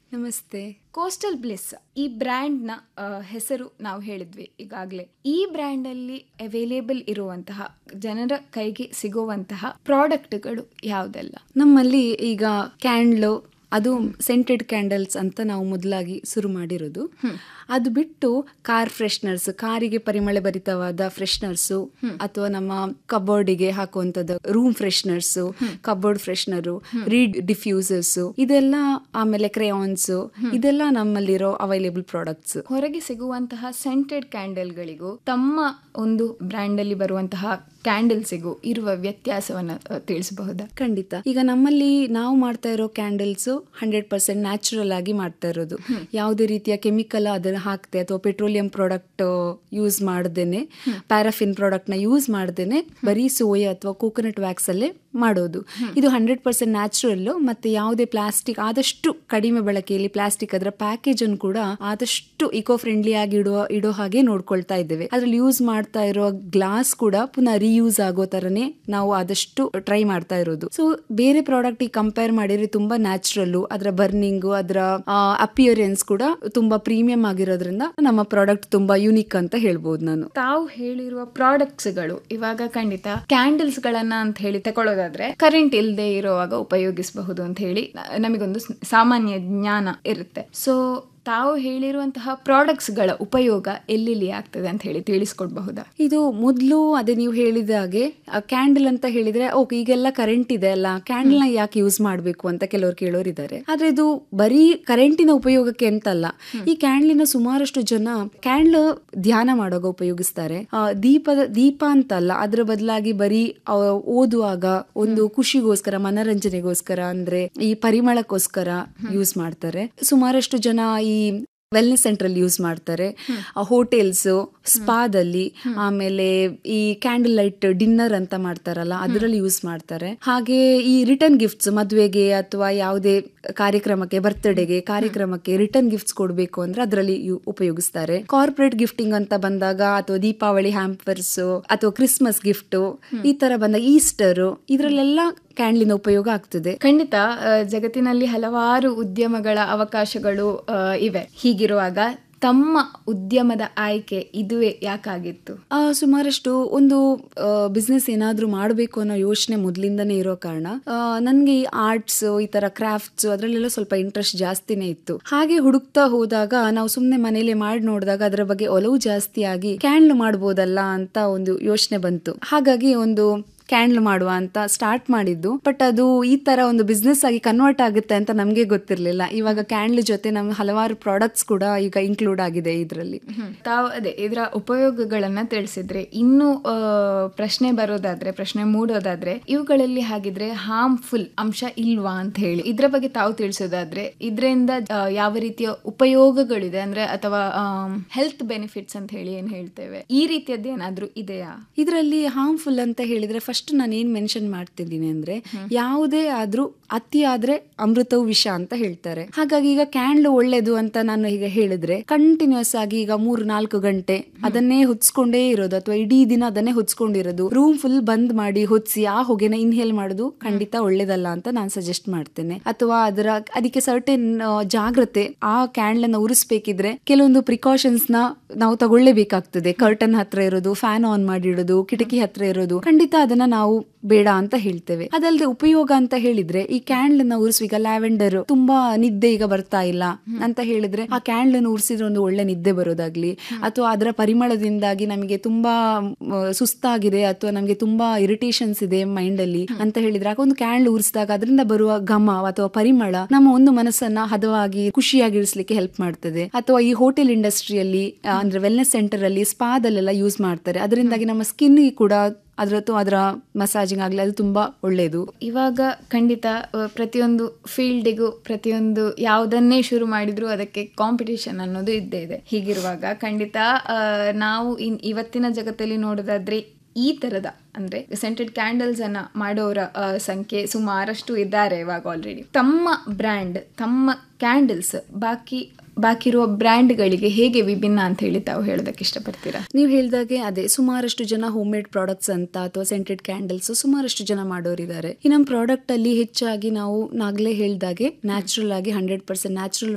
ನಮಸ್ತೆ coastal bliss ಈ ಬ್ರ್ಯಾಂಡ್ನ ಹೆಸರು ನಾವು ಹೇಳಿದ್ವಿ ಈಗಾಗಲೇ ಈ ಬ್ರ್ಯಾಂಡಲ್ಲಿ ಅವೈಲೇಬಲ್ ಇರುವಂತಹ ಜನರ ಕೈಗೆ ಸಿಗುವಂತಹ ಪ್ರಾಡಕ್ಟ್ಗಳು ಯಾವುದೆಲ್ಲ ನಮ್ಮಲ್ಲಿ ಈಗ ಕ್ಯಾಂಡ್ಲು ಅದು ಸೆಂಟೆಡ್ ಕ್ಯಾಂಡಲ್ಸ್ ಅಂತ ನಾವು ಮೊದಲಾಗಿ ಶುರು ಮಾಡಿರೋದು ಅದು ಬಿಟ್ಟು ಕಾರ್ ಫ್ರೆಶ್ನರ್ಸ್ ಕಾರಿಗೆ ಪರಿಮಳ ಭರಿತವಾದ ಫ್ರೆಶ್ನರ್ಸು ಅಥವಾ ನಮ್ಮ ಕಬೋರ್ಡಿಗೆ ಹಾಕುವಂಥದ್ದು room fresheners cupboard freshener reed diffusers ಇದೆಲ್ಲ ಆಮೇಲೆ ಕ್ರೇಯಾನ್ಸ್ ಇದೆಲ್ಲ ನಮ್ಮಲ್ಲಿರೋ ಅವೈಲೇಬಲ್ ಪ್ರಾಡಕ್ಟ್ಸ್ ಹೊರಗೆ ಸಿಗುವಂತಹ ಸೆಂಟೆಡ್ ಕ್ಯಾಂಡಲ್ಗಳಿಗೂ ತಮ್ಮ ಒಂದು ಬ್ರ್ಯಾಂಡಲ್ಲಿ ಬರುವಂತಹ ಕ್ಯಾಂಡಲ್ಸಿಗೂ ಇರುವ ವ್ಯತ್ಯಾಸವನ್ನು ಅ, ತಿಳಿಸಬಹುದಾ ಖಂಡಿತ ಈಗ ನಮ್ಮಲ್ಲಿ ನಾವು ಮಾಡ್ತಾ ಇರೋ ಕ್ಯಾಂಡಲ್ಸ್ ಹಂಡ್ರೆಡ್ ಪರ್ಸೆಂಟ್ ನ್ಯಾಚುರಲ್ ಆಗಿ ಮಾಡ್ತಾ ಇರೋದು ಯಾವುದೇ ರೀತಿಯ ಕೆಮಿಕಲ್ ಅದನ್ನ ಹಾಕ್ತೆ ಅಥವಾ ಪೆಟ್ರೋಲಿಯಂ ಪ್ರಾಡಕ್ಟ್ ಯೂಸ್ ಮಾಡ್ದೇನೆ ಪ್ಯಾರಾಫಿನ್ ಪ್ರಾಡಕ್ಟ್ ನ ಯೂಸ್ ಮಾಡ್ದೇನೆ ಬರೀ ಸೋಯಾ ಅಥವಾ ಕೋಕೋನಟ್ ವ್ಯಾಕ್ಸ್ ಅಲ್ಲೇ ಮಾಡೋದು ಇದು ಹಂಡ್ರೆಡ್ ಪರ್ಸೆಂಟ್ ನ್ಯಾಚುರಲ್ ಮತ್ತೆ ಯಾವುದೇ ಪ್ಲಾಸ್ಟಿಕ್ ಆದಷ್ಟು ಕಡಿಮೆ ಬಳಕೆಯಲ್ಲಿ ಪ್ಲಾಸ್ಟಿಕ್ ಅದರ ಪ್ಯಾಕೇಜ್ ಅನ್ನು ಕೂಡ ಆದಷ್ಟು ಇಕೋ ಫ್ರೆಂಡ್ಲಿ ಆಗಿ ಇಡುವ ಇಡೋ ಹಾಗೆ ನೋಡ್ಕೊಳ್ತಾ ಇದ್ದೇವೆ ಅದ್ರಲ್ಲಿ ಯೂಸ್ ಮಾಡ್ತಾ ಇರೋ ಗ್ಲಾಸ್ ಕೂಡ ಪುನಃ ರಿಯೂಸ್ ಆಗೋ ತರನೇ ನಾವು ಆದಷ್ಟು ಟ್ರೈ ಮಾಡ್ತಾ ಇರೋದು ಸೊ ಬೇರೆ ಪ್ರಾಡಕ್ಟ್ ಕಂಪೇರ್ ಮಾಡಿದ್ರೆ ತುಂಬಾ ನ್ಯಾಚುರಲ್ ಅದರ ಬರ್ನಿಂಗ್ ಅದರ ಅಪಿಯರೆನ್ಸ್ ಕೂಡ ತುಂಬಾ ಪ್ರೀಮಿಯಂ ಆಗಿರೋದ್ರಿಂದ ನಮ್ಮ ಪ್ರಾಡಕ್ಟ್ ತುಂಬಾ ಯುನಿಕ್ ಅಂತ ಹೇಳ್ಬೋದು ನಾನು ತಾವು ಹೇಳಿರುವ ಪ್ರಾಡಕ್ಟ್ಸ್ಗಳು ಇವಾಗ ಖಂಡಿತ ಕ್ಯಾಂಡಲ್ಸ್ ಗಳನ್ನ ಅಂತ ಹೇಳಿ ತಗೊಳ್ಳೋದಾದ್ರೆ ಕರೆಂಟ್ ಇಲ್ಲದೆ ಇರುವಾಗ ಉಪಯೋಗಿಸಬಹುದು ಅಂತ ಹೇಳಿ ನ- ನಮಗೊಂದು ಸ್- ಸಾಮಾನ್ಯ ಜ್ಞಾನ ಇರುತ್ತೆ ಸೊ ತಾವು ಹೇಳಿರುವಂತಹ ಪ್ರಾಡಕ್ಟ್ಸ್ ಗಳ ಉಪಯೋಗ ಎಲ್ಲೆಲ್ಲಿ ಆಗ್ತದೆ ಅಂತ ಹೇಳಿ ತಿಳಿಸ್ಕೊಡ್ಬಹುದಾ ಇದು ಮೊದಲು ಅದೇ ನೀವು ಹೇಳಿದ ಹಾಗೆ ಕ್ಯಾಂಡಲ್ ಅಂತ ಹೇಳಿದ್ರೆ ಓಕೆ ಈಗೆಲ್ಲ ಕರೆಂಟ್ ಇದೆ ಅಲ್ಲ ಕ್ಯಾಂಡಲ್ ನ ಯಾಕೆ ಯೂಸ್ ಮಾಡಬೇಕು ಅಂತ ಕೆಲವರು ಕೇಳೋರು ಇದ್ದಾರೆ ಆದ್ರೆ ಇದು ಬರೀ ಕರೆಂಟಿನ ಉಪಯೋಗಕ್ಕೆ ಅಂತಲ್ಲ ಈ ಕ್ಯಾಂಡ್ಲಿನ ಸುಮಾರಷ್ಟು ಜನ ಕ್ಯಾಂಡ್ಲ್ ಧ್ಯಾನ ಮಾಡುವಾಗ ಉಪಯೋಗಿಸ್ತಾರೆ ಆ, ದೀಪದ ದೀಪ ಅಂತಲ್ಲ ಅದ್ರ ಬದಲಾಗಿ ಬರೀ ಆ, ಓದುವಾಗ ಒಂದು ಖುಷಿಗೋಸ್ಕರ ಮನರಂಜನೆಗೋಸ್ಕರ ಅಂದ್ರೆ ಈ ಪರಿಮಳಕ್ಕೋಸ್ಕರ ಯೂಸ್ ಮಾಡ್ತಾರೆ ಸುಮಾರಷ್ಟು ಜನ ಈ ವೆಲ್ನೆಸ್ ಸೆಂಟರ್ ಅಲ್ಲಿ ಯೂಸ್ ಮಾಡ್ತಾರೆ ಹೋಟೆಲ್ಸ್ ಸ್ಪಾದಲ್ಲಿ ಆಮೇಲೆ ಈ ಕ್ಯಾಂಡಲ್ ಲೈಟ್ ಡಿನ್ನರ್ ಅಂತ ಮಾಡ್ತಾರಲ್ಲ ಅದರಲ್ಲಿ ಯೂಸ್ ಮಾಡ್ತಾರೆ ಹಾಗೆ ಈ ರಿಟರ್ನ್ ಗಿಫ್ಟ್ಸ್ ಮದುವೆಗೆ ಅಥವಾ ಯಾವುದೇ ಕಾರ್ಯಕ್ರಮಕ್ಕೆ ಬರ್ತ್ಡೇಗೆ ಕಾರ್ಯಕ್ರಮಕ್ಕೆ ರಿಟರ್ನ್ ಗಿಫ್ಟ್ಸ್ ಕೊಡಬೇಕು ಅಂದ್ರೆ ಅದರಲ್ಲಿ ಉಪಯೋಗಿಸ್ತಾರೆ ಕಾರ್ಪೊರೇಟ್ ಗಿಫ್ಟಿಂಗ್ ಅಂತ ಬಂದಾಗ ಅಥವಾ ದೀಪಾವಳಿ ಹ್ಯಾಂಪರ್ಸ್ ಅಥವಾ ಕ್ರಿಸ್ಮಸ್ ಗಿಫ್ಟ್ ಈ ತರ ಬಂದಾಗ ಈಸ್ಟರ್ ಇದ್ರಲ್ಲೆಲ್ಲ ಕ್ಯಾಂಡ್ಲಿನ ಉಪಯೋಗ ಆಗ್ತದೆ ಖಂಡಿತ ಆ, ಜಗತ್ತಿನಲ್ಲಿ ಹಲವಾರು ಉದ್ಯಮಗಳ ಅವಕಾಶಗಳು ಆ, ಇವೆ ಹೀಗಿರುವಾಗ ತಮ್ಮ ಉದ್ಯಮದ ಆಯ್ಕೆ ಇದುವೇ ಯಾಕಾಗಿತ್ತು ಆ, ಸುಮಾರಷ್ಟು ಒಂದು ಬಿಸ್ನೆಸ್ ಏನಾದರೂ ಮಾಡಬೇಕು ಅನ್ನೋ ಯೋಚನೆ ಮೊದಲಿಂದನೇ ಇರೋ ಕಾರಣ ನನಗೆ ಈ ಆರ್ಟ್ಸ್ ಈ ತರ ಕ್ರಾಫ್ಟ್ಸ್ ಅದರಲ್ಲೆಲ್ಲ ಸ್ವಲ್ಪ ಇಂಟ್ರೆಸ್ಟ್ ಜಾಸ್ತಿನೇ ಇತ್ತು ಹಾಗೆ ಹುಡುಕ್ತಾ ಹೋದಾಗ ನಾವು ಸುಮ್ಮನೆ ಮನೇಲಿ ಮಾಡಿ ನೋಡಿದಾಗ ಅದರ ಬಗ್ಗೆ ಒಲವು ಜಾಸ್ತಿ ಆಗಿ ಕ್ಯಾಂಡ್ಲ್ ಮಾಡ್ಬೋದಲ್ಲ ಅಂತ ಒಂದು ಯೋಚನೆ ಬಂತು ಹಾಗಾಗಿ ಒಂದು ಕ್ಯಾಂಡ್ಲ್ ಮಾಡುವ ಅಂತ ಸ್ಟಾರ್ಟ್ ಮಾಡಿದ್ದು ಬಟ್ ಅದು ಈ ತರ ಒಂದು ಬಿಸ್ನೆಸ್ ಆಗಿ ಕನ್ವರ್ಟ್ ಆಗುತ್ತೆ ಅಂತ ನಮಗೆ ಗೊತ್ತಿರಲಿಲ್ಲ ಇವಾಗ ಕ್ಯಾಂಡ್ಲ್ ಜೊತೆ ನಮ್ಮ ಹಲವಾರು ಪ್ರಾಡಕ್ಟ್ಸ್ ಕೂಡ ಈಗ ಇನ್ಕ್ಲೂಡ್ ಆಗಿದೆ ಇದರಲ್ಲಿ ತಾವು ಅದೇ ಇದರ ಉಪಯೋಗಗಳನ್ನ ತಿಳಿಸಿದ್ರೆ ಇನ್ನು ಆ, ಪ್ರಶ್ನೆ ಬರೋದಾದ್ರೆ ಪ್ರಶ್ನೆ ಮೂಡೋದಾದ್ರೆ ಇವುಗಳಲ್ಲಿ ಹಾಗಿದ್ರೆ ಹಾರ್ಮ್ಫುಲ್ ಅಂಶ ಇಲ್ವಾ ಅಂತ ಹೇಳಿ ಇದ್ರ ಬಗ್ಗೆ ತಾವು ತಿಳಿಸೋದಾದ್ರೆ ಇದರಿಂದ ಯಾವ ರೀತಿಯ ಉಪಯೋಗಗಳಿದೆ ಅಂದ್ರೆ ಅಥವಾ ಹೆಲ್ತ್ ಬೆನಿಫಿಟ್ಸ್ ಅಂತ ಹೇಳಿ ಏನ್ ಹೇಳ್ತೇವೆ ಈ ರೀತಿಯದ್ದು ಏನಾದ್ರೂ ಇದೆಯಾ ಇದರಲ್ಲಿ ಹಾರ್ಮ್ಫುಲ್ ಅಂತ ಹೇಳಿದ್ರೆ ಫಸ್ಟ್ ನಾನು ಏನ್ ಮೆನ್ಷನ್ ಮಾಡ್ತಿದ್ದೀನಿ ಅಂದ್ರೆ ಯಾವುದೇ ಆದ್ರೂ ಅತಿ ಆದ್ರೆ ಅಮೃತವು ವಿಷ ಅಂತ ಹೇಳ್ತಾರೆ ಹಾಗಾಗಿ ಈಗ ಕ್ಯಾಂಡ್ಲ್ ಒಳ್ಳೇದು ಅಂತ ನಾನು ಈಗ ಹೇಳಿದ್ರೆ ಕಂಟಿನ್ಯೂಸ್ ಆಗಿ ಈಗ ಮೂರು ನಾಲ್ಕು ಗಂಟೆ ಅದನ್ನೇ ಹೊಚ್ಕೊಂಡೇ ಇರೋದು ಅಥವಾ ಇಡೀ ದಿನ ಅದನ್ನೇ ಹೊಚ್ಕೊಂಡಿರೋದು ರೂಮ್ ಫುಲ್ ಬಂದ್ ಮಾಡಿ ಹೊತ್ಸಿ ಆ ಹೊಗೆನ ಇನ್ಹೇಲ್ ಮಾಡೋದು ಖಂಡಿತ ಒಳ್ಳೇದಲ್ಲ ಅಂತ ನಾನು ಸಜೆಸ್ಟ್ ಮಾಡ್ತೇನೆ ಅಥವಾ ಅದರ ಅದಕ್ಕೆ ಸರ್ಟೆನ್ ಜಾಗ್ರತೆ ಆ ಕ್ಯಾಂಡ್ಲ್ ಅನ್ನ ಉರಿಸ್ಬೇಕಿದ್ರೆ ಕೆಲವೊಂದು ಪ್ರಿಕಾಷನ್ಸ್ ನ ನಾವು ತಗೊಳ್ಳೇಬೇಕಾಗ್ತದೆ ಕರ್ಟನ್ ಹತ್ರ ಇರೋದು ಫ್ಯಾನ್ ಆನ್ ಮಾಡಿಡೋದು ಕಿಟಕಿ ಹತ್ರ ಇರೋದು ಖಂಡಿತ ಅದನ್ನ ನಾವು ಬೇಡ ಅಂತ ಹೇಳ್ತೇವೆ ಅದಲ್ಲದೆ ಉಪಯೋಗ ಅಂತ ಹೇಳಿದ್ರೆ ಈ ಕ್ಯಾಂಡ್ಲ್ ನ ಉರಿಸುವ ಈಗ ಲ್ಯಾವೆಂಡರ್ ತುಂಬಾ ನಿದ್ದೆ ಈಗ ಬರ್ತಾ ಇಲ್ಲ ಅಂತ ಹೇಳಿದ್ರೆ ಆ ಕ್ಯಾಂಡ್ಲ್ ಅನ್ನು ಉರಿಸಿದ್ರೆ ಒಂದು ಒಳ್ಳೆ ನಿದ್ದೆ ಬರೋದಾಗ್ಲಿ ಅಥವಾ ಅದರ ಪರಿಮಳದಿಂದಾಗಿ ನಮಗೆ ತುಂಬಾ ಮ್, ಸುಸ್ತಾಗಿದೆ ಅಥವಾ ನಮಗೆ ತುಂಬಾ ಇರಿಟೇಷನ್ಸ್ ಇದೆ ಮೈಂಡ್ ಅಲ್ಲಿ ಅಂತ ಹೇಳಿದ್ರೆ ಆಗ ಒಂದು ಕ್ಯಾಂಡ್ಲ್ ಉರಿಸಿದಾಗ ಅದರಿಂದ ಬರುವ ಘಮ ಅಥವಾ ಪರಿಮಳ ನಮ್ಮ ಒಂದು ಮನಸ್ಸನ್ನ ಹದವಾಗಿ ಖುಷಿಯಾಗಿರಿಸಲಿಕ್ಕೆ ಹೆಲ್ಪ್ ಮಾಡ್ತದೆ ಅಥವಾ ಈ ಹೋಟೆಲ್ ಇಂಡಸ್ಟ್ರಿಯಲ್ಲಿ ಅಂದ್ರೆ ವೆಲ್ನೆಸ್ ಸೆಂಟರ್ ಅಲ್ಲಿ ಸ್ಪಾದಲ್ಲೆಲ್ಲ ಯೂಸ್ ಮಾಡ್ತಾರೆ ಅದರಿಂದಾಗಿ ನಮ್ಮ ಸ್ಕಿನ್ ಕೂಡ ಅದ್ರದ್ದು ಅದರ ಮಸಾಜಿಂಗ್ ಆಗಲಿ ಅದು ತುಂಬಾ ಒಳ್ಳೆಯದು ಇವಾಗ ಖಂಡಿತ ಆ, ಪ್ರತಿಯೊಂದು ಫೀಲ್ಡಿಗೂ ಪ್ರತಿಯೊಂದು ಯಾವುದನ್ನೇ ಶುರು ಮಾಡಿದ್ರು ಅದಕ್ಕೆ ಕಾಂಪಿಟೇಷನ್ ಅನ್ನೋದು ಇದ್ದೇ ಇದೆ ಹೀಗಿರುವಾಗ ಖಂಡಿತ ಆ, ನಾವು ಇನ್ ಇವತ್ತಿನ ಜಗತ್ತಲ್ಲಿ ನೋಡೋದಾದ್ರೆ ಈ ತರದ ಅಂದ್ರೆ ಸೆಂಟೆಡ್ ಕ್ಯಾಂಡಲ್ಸ್ ಅನ್ನ ಮಾಡೋರ ಆ, ಸಂಖ್ಯೆ ಸುಮಾರಷ್ಟು ಇದ್ದಾರೆ ಇವಾಗ ಆಲ್ರೆಡಿ ತಮ್ಮ ಬ್ರ್ಯಾಂಡ್ ತಮ್ಮ ಕ್ಯಾಂಡಲ್ಸ್ ಬಾಕಿ ಬಾಕಿ ಇರುವ ಬ್ರ್ಯಾಂಡ್ಗಳಿಗೆ ಹೇಗೆ ವಿಭಿನ್ನ ಅಂತ ಹೇಳಿ ತಾವು ಹೇಳೋದಕ್ಕೆ ಇಷ್ಟಪಡ್ತೀರಾ ನೀವು ಹೇಳ್ದಾಗೆ ಅದೇ ಸುಮಾರಷ್ಟು ಜನ ಹೋಮ್ ಮೇಡ್ ಪ್ರಾಡಕ್ಟ್ಸ್ ಅಂತ ಅಥವಾ ಸೆಂಟೆಡ್ ಕ್ಯಾಂಡಲ್ಸ್ ಸುಮಾರಷ್ಟು ಜನ ಮಾಡೋರಿದ್ದಾರೆ ಈ ನಮ್ಮ ಪ್ರಾಡಕ್ಟ್ ಅಲ್ಲಿ ಹೆಚ್ಚಾಗಿ ನಾವು ನಾಗ್ಲೇ ಹೇಳ್ದಾಗೆ ನ್ಯಾಚುರಲ್ ಆಗಿ ಹಂಡ್ರೆಡ್ ಪರ್ಸೆಂಟ್ ನ್ಯಾಚುರಲ್